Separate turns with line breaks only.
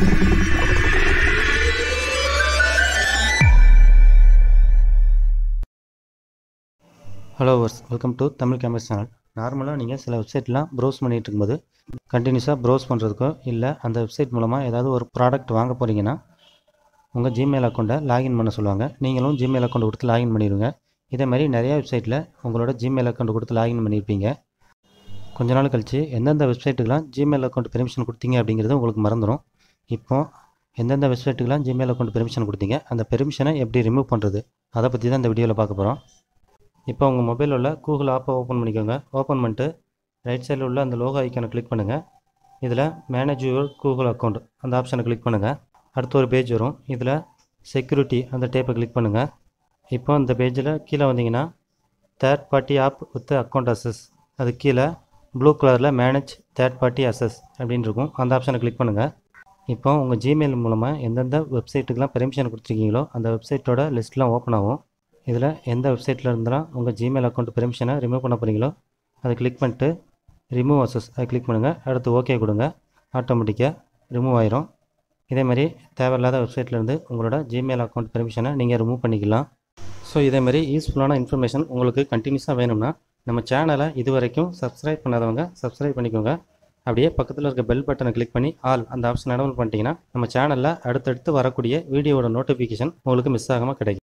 hello வர்ஸ் welcome to Tamil campus channel நார்மலாக நீங்கள் சில வெப்சைட்லாம் ப்ரௌஸ் பண்ணிகிட்டு இருக்கும்போது கண்டினியூஸாக ப்ரௌஸ் பண்ணுறதுக்கோ இல்லை அந்த வெப்சைட் மூலமாக ஏதாவது ஒரு ப்ராடக்ட் வாங்க போகிறீங்கன்னா உங்கள் ஜிமெயில் அக்கௌண்ட்டை லாகின் பண்ண சொல்லுவாங்க நீங்களும் ஜிமெயில் அக்கௌண்ட் கொடுத்து லாகின் பண்ணிடுங்க இதே மாதிரி நிறையா வெப்சைட்டில் உங்களோட ஜிமெயில் அக்கௌண்ட் கொடுத்து லாகின் பண்ணியிருப்பீங்க கொஞ்ச நாள் கழித்து எந்தெந்த வெப்சைட்டுக்கெலாம் ஜிமெயில் அக்கௌண்ட் பெர்மிஷன் கொடுத்தீங்க அப்படிங்கிறது உங்களுக்கு மறந்துடும் இப்போ எந்தெந்த வெப்சைட்டுக்கெலாம் ஜிமெயில் அக்கௌண்ட் பெர்மிஷன் கொடுத்தீங்க அந்த பெர்மிஷனை எப்படி ரிமூவ் பண்ணுறது அதை பற்றி தான் இந்த வீடியோவில் பார்க்க போகிறோம் இப்போ உங்கள் மொபைலில் உள்ள கூகுள் ஆப்பை ஓப்பன் பண்ணிக்கோங்க ஓப்பன் பண்ணிட்டு ரைட் சைடில் உள்ள அந்த லோகோ ஐக்கானை கிளிக் பண்ணுங்கள் இதில் மேனேஜ் யுவர் கூகுள் அக்கௌண்ட் அந்த ஆப்ஷனை கிளிக் பண்ணுங்கள் அடுத்து ஒரு பேஜ் வரும் இதில் செக்யூரிட்டி அந்த டேப்பை கிளிக் பண்ணுங்கள் இப்போ இந்த பேஜில் கீழே வந்தீங்கன்னா third party app with account access அது கீழே ப்ளூ கலரில் மேனேஜ் தேர்ட் பார்ட்டி அசஸ் அப்படின்னு இருக்கும் அந்த ஆப்ஷனை கிளிக் பண்ணுங்கள் இப்போ உங்கள் ஜிமெயில் மூலமாக எந்தெந்த வெப்சைட்டுக்கெலாம் பெர்மிஷன் கொடுத்துருக்கீங்களோ அந்த வெப்சைட்டோட லிஸ்ட்லாம் ஓப்பன் ஆகும் இதில் எந்த வெப்சைட்டில் இருந்தாலும் உங்கள் ஜிமெயில் அக்கௌண்ட் பெர்மிஷனை ரிமூவ் பண்ண போகிறீங்களோ அதை கிளிக் பண்ணிட்டு ரிமூவ் அசஸ் அதை கிளிக் பண்ணுங்கள் அடுத்து ஓகே கொடுங்க ஆட்டோமேட்டிக்காக ரிமூவ் ஆயிரும் இதே மாதிரி தேவையில்லாத வெப்சைட்லேருந்து உங்களோட ஜிமெயில் அக்கௌண்ட் பெர்மிஷனை நீங்கள் ரிமூவ் பண்ணிக்கலாம் ஸோ இதேமாரி யூஸ்ஃபுல்லான இன்ஃபர்மேஷன் உங்களுக்கு கண்டினியூஸாக வேணும்னா நம்ம சேனலை இது வரைக்கும் சப்ஸ்கிரைப் பண்ணாதவங்க சப்ஸ்கிரைப் பண்ணிக்கோங்க அப்படியே பக்கத்தில் இருக்க பெல் பட்டனை கிளிக் பண்ணி ஆல் அந்த ஆப்ஷன் எனபிள் பண்ணிட்டீங்கன்னா நம்ம சேனலில் அடுத்தடுத்து வரக்கூடிய வீடியோவோட நோட்டிஃபிகேஷன் உங்களுக்கு மிஸ் ஆகாமல் கிடைக்கும்